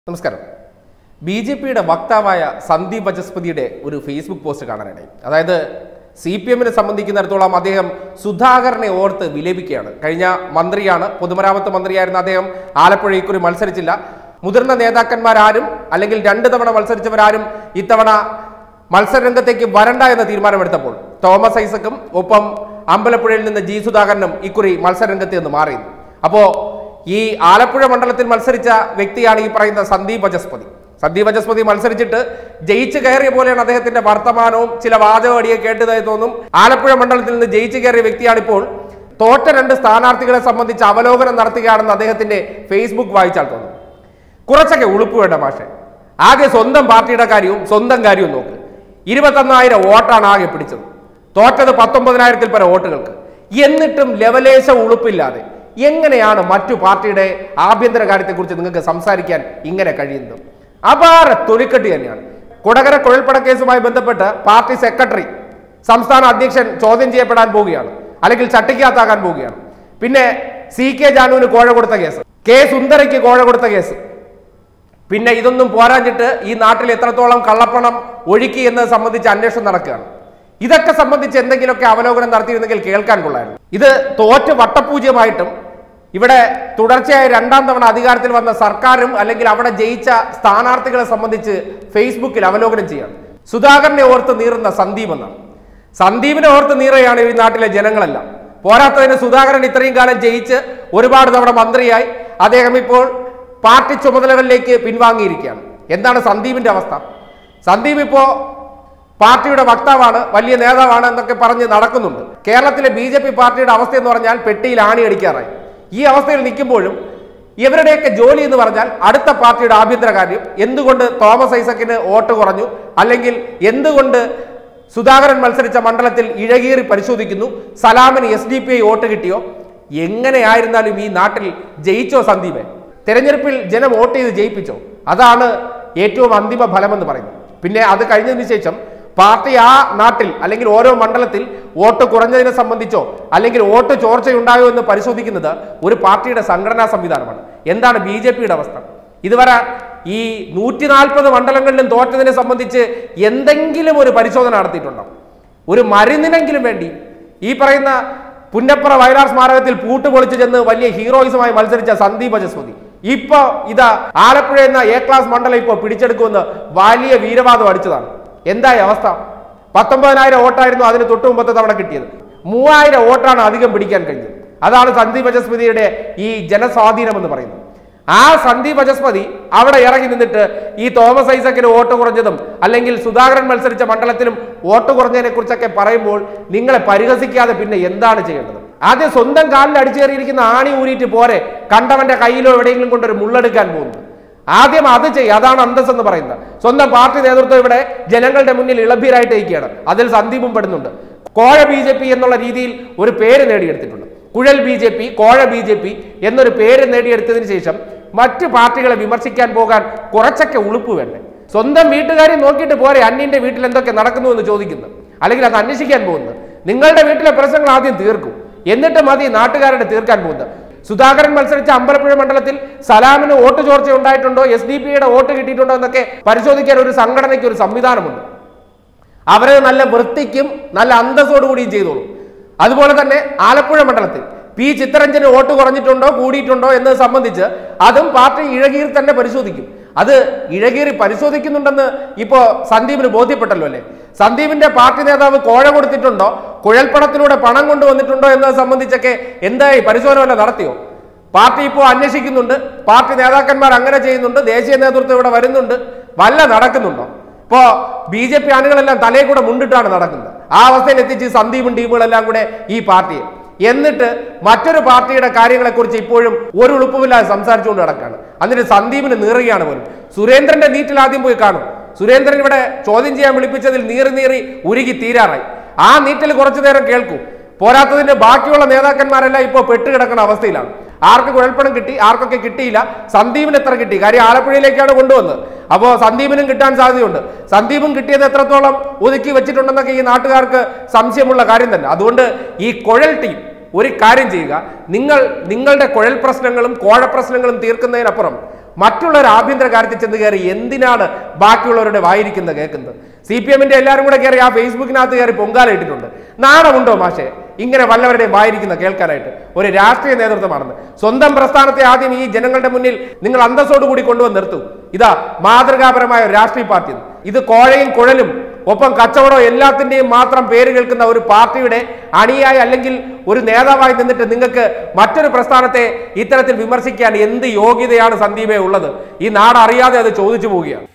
നമസ്കാരം B J പിയുടെ വക്താവായ സന്ദീപ് വചസ്പതിയുടെ ഒരു ഫേസ്ബുക്ക് പോസ്റ്റ് കാണാനിടയി അതായത് സി പി എമ്മിനെ സംബന്ധിക്കുന്നിടത്തോളം അദ്ദേഹം സുധാകരനെ ഓർത്ത് വിലപിക്കുകയാണ് കഴിഞ്ഞ മന്ത്രിയാണ് പൊതുമരാമത്ത് മന്ത്രിയായിരുന്ന അദ്ദേഹം ആലപ്പുഴ ഇക്കുറി മത്സരിച്ചില്ല മുതിർന്ന നേതാക്കന്മാരാരും അല്ലെങ്കിൽ രണ്ട് തവണ മത്സരിച്ചവരാരും ഇത്തവണ മത്സരരംഗത്തേക്ക് വരണ്ട എന്ന തീരുമാനമെടുത്തപ്പോൾ തോമസ് ഐസക്കും ഒപ്പം അമ്പലപ്പുഴയിൽ നിന്ന് ജി സുധാകരനും ഇക്കുറി മത്സരരംഗത്ത് നിന്ന് മാറിയിരുന്നു അപ്പോ ഈ ആലപ്പുഴ മണ്ഡലത്തിൽ മത്സരിച്ച വ്യക്തിയാണ് ഈ പറയുന്ന സന്ദീപ് വചസ്പതി സന്ദീപ് വചസ്പതി മത്സരിച്ചിട്ട് ജയിച്ചു കയറിയ പോലെയാണ് അദ്ദേഹത്തിന്റെ വർത്തമാനവും ചില വാചകടിയെ കേട്ടതായി തോന്നും ആലപ്പുഴ മണ്ഡലത്തിൽ നിന്ന് ജയിച്ചു കയറിയ വ്യക്തിയാണിപ്പോൾ തോറ്റ രണ്ട് സ്ഥാനാർത്ഥികളെ സംബന്ധിച്ച് അവലോകനം നടത്തുകയാണെന്ന് അദ്ദേഹത്തിന്റെ ഫേസ്ബുക്ക് വായിച്ചാൽ തോന്നും കുറച്ചൊക്കെ ഉളുപ്പ് വേണ്ട മാഷെ ആകെ സ്വന്തം പാർട്ടിയുടെ കാര്യവും സ്വന്തം കാര്യവും നോക്ക് ഇരുപത്തൊന്നായിരം വോട്ടാണ് ആകെ പിടിച്ചത് തോറ്റത് പത്തൊമ്പതിനായിരത്തിൽ പര വോട്ടുകൾക്ക് എന്നിട്ടും ലെവലേശ ഉളുപ്പില്ലാതെ എങ്ങനെയാണ് മറ്റു പാർട്ടിയുടെ ആഭ്യന്തര കാര്യത്തെക്കുറിച്ച് നിങ്ങൾക്ക് സംസാരിക്കാൻ ഇങ്ങനെ കഴിയുന്നത് അപാര തൊലിക്കെട്ടി തന്നെയാണ് കൊടകര കുഴൽപ്പട കേസുമായി ബന്ധപ്പെട്ട് പാർട്ടി സെക്രട്ടറി സംസ്ഥാന അധ്യക്ഷൻ ചോദ്യം ചെയ്യപ്പെടാൻ പോവുകയാണ് അല്ലെങ്കിൽ ചട്ടിക്കകത്താകാൻ പോവുകയാണ് പിന്നെ സി കെ ജാനുവിന് കോഴ കൊടുത്ത കേസ് കെ സുന്ദരയ്ക്ക് കോഴ കൊടുത്ത കേസ് പിന്നെ ഇതൊന്നും പോരാഞ്ഞിട്ട് ഈ നാട്ടിൽ എത്രത്തോളം കള്ളപ്പണം ഒഴുക്കി എന്നത് സംബന്ധിച്ച് അന്വേഷണം നടക്കുകയാണ് ഇതൊക്കെ സംബന്ധിച്ച് എന്തെങ്കിലുമൊക്കെ അവലോകനം നടത്തിയിരുന്നെങ്കിൽ കേൾക്കാൻ കൊള്ളായിരുന്നു ഇത് തോറ്റ് വട്ടപൂജ്യമായിട്ടും ഇവിടെ തുടർച്ചയായി രണ്ടാം തവണ അധികാരത്തിൽ വന്ന സർക്കാരും അല്ലെങ്കിൽ അവിടെ ജയിച്ച സ്ഥാനാർത്ഥികളെ സംബന്ധിച്ച് ഫേസ്ബുക്കിൽ അവലോകനം ചെയ്യാണ് സുധാകരനെ ഓർത്ത് നീറുന്ന സന്ദീപ് എന്നാണ് സന്ദീപിനെ ഓർത്ത് നീറയാണ് ഈ നാട്ടിലെ ജനങ്ങളെല്ലാം പോരാത്തതിന് സുധാകരൻ ഇത്രയും കാലം ജയിച്ച് ഒരുപാട് തവണ മന്ത്രിയായി അദ്ദേഹം ഇപ്പോൾ പാർട്ടി ചുമതലകളിലേക്ക് പിൻവാങ്ങിയിരിക്കുകയാണ് എന്താണ് സന്ദീപിന്റെ അവസ്ഥ സന്ദീപ് ഇപ്പോ പാർട്ടിയുടെ വക്താവാണ് വലിയ നേതാവാണ് എന്നൊക്കെ പറഞ്ഞ് നടക്കുന്നുണ്ട് കേരളത്തിലെ ബി ജെ പി പാർട്ടിയുടെ അവസ്ഥ എന്ന് പറഞ്ഞാൽ പെട്ടിയിൽ ആണി അടിക്കാറായി ഈ അവസ്ഥയിൽ നിൽക്കുമ്പോഴും ഇവരുടെയൊക്കെ ജോലി എന്ന് പറഞ്ഞാൽ അടുത്ത പാർട്ടിയുടെ ആഭ്യന്തര കാര്യം എന്തുകൊണ്ട് തോമസ് ഐസക്കിന് വോട്ട് കുറഞ്ഞു അല്ലെങ്കിൽ എന്തുകൊണ്ട് സുധാകരൻ മത്സരിച്ച മണ്ഡലത്തിൽ ഇഴകീറി പരിശോധിക്കുന്നു സലാമിന് S D P I vote കിട്ടിയോ എങ്ങനെയായിരുന്നാലും ഈ നാട്ടിൽ ജയിച്ചോ സന്ദീപ് തെരഞ്ഞെടുപ്പിൽ ജനം വോട്ട് ചെയ്ത് ജയിപ്പിച്ചോ അതാണ് ഏറ്റവും അന്തിമ ഫലമെന്ന് പറയുന്നത് പിന്നെ അത് കഴിഞ്ഞതിന് ശേഷം പാർട്ടി ആ നാട്ടിൽ അല്ലെങ്കിൽ ഓരോ മണ്ഡലത്തിൽ വോട്ട് കുറഞ്ഞതിനെ സംബന്ധിച്ചോ അല്ലെങ്കിൽ വോട്ട് ചോർച്ചയുണ്ടായോ എന്ന് പരിശോധിക്കുന്നത് ഒരു പാർട്ടിയുടെ സംഘടനാ സംവിധാനമാണ് എന്താണ് ബി ജെ പിയുടെ അവസ്ഥ ഇതുവരെ ഈ നൂറ്റി നാൽപ്പത് മണ്ഡലങ്ങളിലും തോറ്റതിനെ സംബന്ധിച്ച് എന്തെങ്കിലും ഒരു പരിശോധന നടത്തിയിട്ടുണ്ടോ ഒരു മരുന്നിനെങ്കിലും വേണ്ടി ഈ പറയുന്ന പുന്നപ്പുറ വയലാർ സ്മാരകത്തിൽ പൂട്ടുപൊളിച്ചു ചെന്ന് വലിയ ഹീറോയിസമായി മത്സരിച്ച സന്ദീപ് അജസ്വതി ഇപ്പൊ ഇതാ ആലപ്പുഴ എന്ന എ ക്ലാസ് മണ്ഡലം ഇപ്പോൾ പിടിച്ചെടുക്കുമെന്ന് വലിയ വീരവാദം അടിച്ചതാണ് എന്തായി അവസ്ഥ പത്തൊമ്പതിനായിരം വോട്ടായിരുന്നു അതിന് തൊട്ട് മുമ്പത്തെ തവണ കിട്ടിയത് മൂവായിരം വോട്ടാണ് അധികം പിടിക്കാൻ കഴിഞ്ഞത് അതാണ് സന്ദീപ് അജസ്പതിയുടെ ഈ ജനസ്വാധീനം എന്ന് പറയുന്നത് ആ സന്ദീപ് അജസ്പതി അവിടെ ഇറങ്ങി നിന്നിട്ട് ഈ തോമസ് ഐസക്കിന് വോട്ട് കുറഞ്ഞതും അല്ലെങ്കിൽ സുധാകരൻ മത്സരിച്ച മണ്ഡലത്തിലും വോട്ട് കുറഞ്ഞതിനെ കുറിച്ചൊക്കെ പറയുമ്പോൾ നിങ്ങളെ പരിഹസിക്കാതെ പിന്നെ എന്താണ് ചെയ്യേണ്ടത് ആദ്യം സ്വന്തം കാലിൽ അടിച്ചേറിയിരിക്കുന്ന ആണി ഊരിയിട്ട് പോരെ കണ്ടവന്റെ കയ്യിലോ എവിടെയെങ്കിലും കൊണ്ടൊരു മുള്ളെടുക്കാൻ പോകുന്നത് ആദ്യം അത് ചെയ്യും അതാണ് അന്തസ് എന്ന് പറയുന്നത് സ്വന്തം പാർട്ടി നേതൃത്വം ഇവിടെ ജനങ്ങളുടെ മുന്നിൽ ഇളഭീരായിട്ട് ഇരിക്കുകയാണ് അതിൽ സന്ദീപും പെടുന്നുണ്ട് കോഴ ബി ജെ പി എന്നുള്ള രീതിയിൽ ഒരു പേര് നേടിയെടുത്തിട്ടുണ്ട് കുഴൽ ബി ജെ പി കോഴ ബി ജെ പി എന്നൊരു പേര് നേടിയെടുത്തതിന് ശേഷം മറ്റ് പാർട്ടികളെ വിമർശിക്കാൻ പോകാൻ കുറച്ചൊക്കെ ഉളുപ്പ് വേണ്ടേ സ്വന്തം വീട്ടുകാരെ നോക്കിയിട്ട് പോരെ അന്യന്റെ വീട്ടിൽ എന്തൊക്കെ നടക്കുന്നു എന്ന് ചോദിക്കുന്നു അല്ലെങ്കിൽ അത് അന്വേഷിക്കാൻ പോകുന്നത് നിങ്ങളുടെ വീട്ടിലെ പ്രശ്നങ്ങൾ ആദ്യം തീർക്കും എന്നിട്ട് മതി നാട്ടുകാരുടെ തീർക്കാൻ പോകുന്നത് സുധാകരൻ മത്സരിച്ച അമ്പലപ്പുഴ മണ്ഡലത്തിൽ സലാമിന് വോട്ട് ചോർച്ച ഉണ്ടായിട്ടുണ്ടോ എസ് ഡി പിയുടെ വോട്ട് കിട്ടിയിട്ടുണ്ടോ എന്നൊക്കെ പരിശോധിക്കാൻ ഒരു സംഘടനയ്ക്ക് ഒരു സംവിധാനമുണ്ട് അവരെ നല്ല വൃത്തിക്കും നല്ല അന്തസ്സോടുകൂടിയും ചെയ്തോളൂ അതുപോലെ തന്നെ ആലപ്പുഴ മണ്ഡലത്തിൽ പി ചിത്തരഞ്ജന് വോട്ട് കുറഞ്ഞിട്ടുണ്ടോ കൂടിയിട്ടുണ്ടോ എന്നത് സംബന്ധിച്ച് അതും പാർട്ടി ഇഴകീറി തന്നെ പരിശോധിക്കും അത് ഇഴകീറി പരിശോധിക്കുന്നുണ്ടെന്ന് ഇപ്പോ സന്ദീപിന് ബോധ്യപ്പെട്ടല്ലോ അല്ലേ സന്ദീപിന്റെ പാർട്ടി നേതാവ് കോഴ കൊടുത്തിട്ടുണ്ടോ കുഴൽപ്പണത്തിലൂടെ പണം കൊണ്ടുവന്നിട്ടുണ്ടോ എന്നത് സംബന്ധിച്ചൊക്കെ എന്തായി പരിശോധന വല്ല നടത്തിയോ പാർട്ടി ഇപ്പോൾ അന്വേഷിക്കുന്നുണ്ട് പാർട്ടി നേതാക്കന്മാർ അങ്ങനെ ചെയ്യുന്നുണ്ട് ദേശീയ നേതൃത്വം ഇവിടെ വരുന്നുണ്ട് വല്ല നടക്കുന്നുണ്ടോ ഇപ്പോ ബി ജെ പി ആളുകളെല്ലാം തലയിൽ കൂടെ മുണ്ടിട്ടാണ് നടക്കുന്നത് ആ അവസ്ഥയിൽ എത്തിച്ച് ഈ സന്ദീപും ടീമുകളെല്ലാം കൂടെ ഈ പാർട്ടിയെ എന്നിട്ട് മറ്റൊരു പാർട്ടിയുടെ കാര്യങ്ങളെക്കുറിച്ച് ഇപ്പോഴും ഒരു ഉളുപ്പുമില്ലാതെ സംസാരിച്ചുകൊണ്ട് നടക്കുകയാണ് എന്നിട്ട് സന്ദീപിന് നീറുകയാണ് പോലും സുരേന്ദ്രന്റെ നീറ്റിൽ ആദ്യം പോയി കാണും സുരേന്ദ്രൻ ഇവിടെ ചോദ്യം ചെയ്യാൻ വിളിപ്പിച്ചതിൽ നീറി നീറി ഉരുകി തീരാറായി ആ നീറ്റിൽ കുറച്ചു നേരം കേൾക്കൂ പോരാത്തതിന്റെ ബാക്കിയുള്ള നേതാക്കന്മാരെല്ലാം ഇപ്പോൾ പെട്ടുകിടക്കുന്ന അവസ്ഥയിലാണ് ആർക്ക് കുഴൽപ്പണം കിട്ടി ആർക്കൊക്കെ കിട്ടിയില്ല സന്ദീപിന് എത്ര കിട്ടി കാര്യം ആലപ്പുഴയിലേക്കാണ് കൊണ്ടുവന്നത് അപ്പോൾ സന്ദീപിനും കിട്ടാൻ സാധ്യതയുണ്ട് സന്ദീപും കിട്ടിയത് എത്രത്തോളം ഒതുക്കി വെച്ചിട്ടുണ്ടെന്നൊക്കെ ഈ നാട്ടുകാർക്ക് സംശയമുള്ള കാര്യം തന്നെ അതുകൊണ്ട് ഈ കുഴൽ ടീം ഒരു കാര്യം ചെയ്യുക നിങ്ങൾ നിങ്ങളുടെ കുഴൽ പ്രശ്നങ്ങളും കോഴ പ്രശ്നങ്ങളും തീർക്കുന്നതിനപ്പുറം മറ്റുള്ളവർ ആഭ്യന്തര കാര്യത്തിൽ ചെന്ന് കയറി എന്തിനാണ് ബാക്കിയുള്ളവരുടെ വായിരിക്കുന്നത് കേൾക്കുന്നത് സി പി എമ്മിന്റെ എല്ലാവരും കൂടെ കയറി ആ ഫേസ്ബുക്കിനകത്ത് കയറി പൊങ്കാല ഇട്ടിട്ടുണ്ട് നാണമുണ്ടോ മാഷെ ഇങ്ങനെ വല്ലവരുടെയും വായിരിക്കുന്ന കേൾക്കാനായിട്ട് ഒരു രാഷ്ട്രീയ നേതൃത്വമാണെന്ന് സ്വന്തം പ്രസ്ഥാനത്തെ ആദ്യം ഈ ജനങ്ങളുടെ മുന്നിൽ നിങ്ങൾ അന്തസ്സോടു കൂടി കൊണ്ടുവന്ന് നിർത്തൂ ഇതാ മാതൃകാപരമായ ഒരു രാഷ്ട്രീയ പാർട്ടി ഇത് കോഴയും കുഴലും ഒപ്പം കച്ചവടവും എല്ലാത്തിന്റെയും മാത്രം പേര് കേൾക്കുന്ന ഒരു പാർട്ടിയുടെ അണിയായി അല്ലെങ്കിൽ ഒരു നേതാവായി നിന്നിട്ട് നിങ്ങൾക്ക് മറ്റൊരു പ്രസ്ഥാനത്തെ ഇത്തരത്തിൽ വിമർശിക്കാൻ എന്ത് യോഗ്യതയാണ് സന്ദീപേ ഉള്ളത് ഈ നാട് അറിയാതെ അത് ചോദിച്ചു പോവുകയാണ്